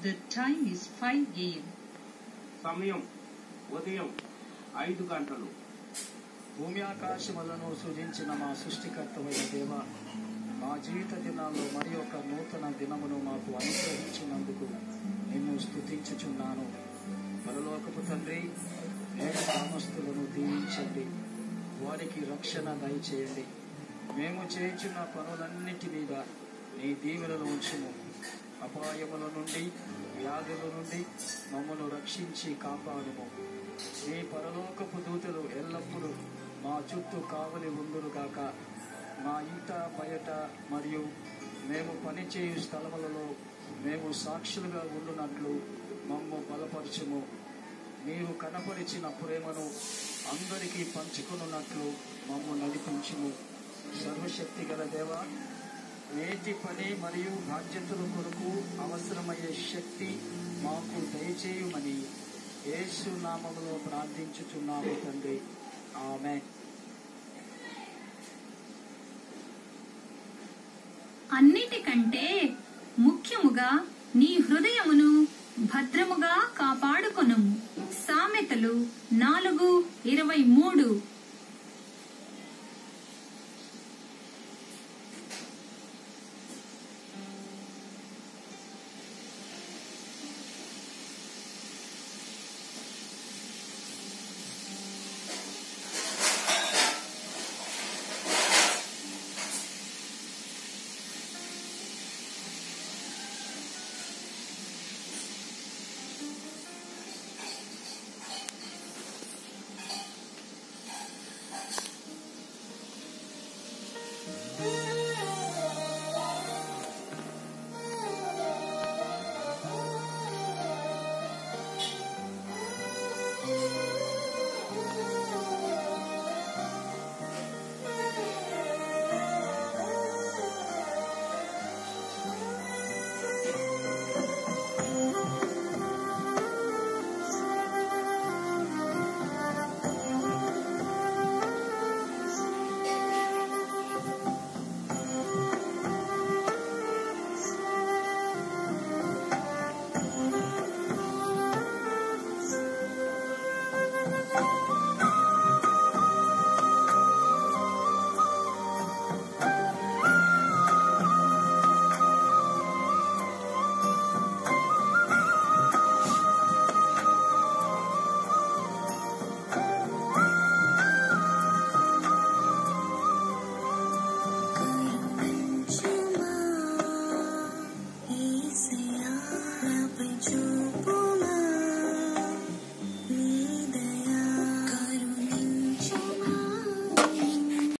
The time is 5 a.m. సమయం ఉదయం ఐదు గంటలు భూమి ఆకాశములను సృజించిన మా సృష్టికర్తమైన దేవ మా జీవిత దినాల్లో మరి ఒక నూతన దినమును మాకు అనుగ్రహించినందుకు నిన్ను స్తుతించుచున్నాను పరలోకపు తండ్రి నేడు గ్రామస్తులను దీవించండి వారికి రక్షణ దయచేయండి మేము చేయుచున్న పనులన్నిటి మీద నీ దీవెనలు ఉంచుము అపాయముల నుండి వ్యాధుల నుండి మమ్మను రక్షించి కాపాడుము నీ పరలోకపు దూతలు ఎల్లప్పుడూ మా చుట్టూ కావలి ఉందురుగాక మా ఇంట బయట మరియు మేము పనిచేయు స్థలములలో మేము సాక్షులుగా ఉండునట్లు మమ్ము బలపరచుము మీరు కనపరిచిన ప్రేమను అందరికీ పంచుకున్నట్లు మమ్ము నడిపించుము సర్వశక్తి గల దేవా నేటి పని మరియు బాధ్యతల కొరకు అవసరమయ్యే శక్తి మాకు దయచేయమని యేసు నామములో ప్రార్థించుచున్నాము తండ్రి ఆమె అన్నిటికంటే ముఖ్యముగా నీ హృదయమును భద్రముగా కాపాడుకొనుము సామెతలు నాలుగు ఇరవై మూడు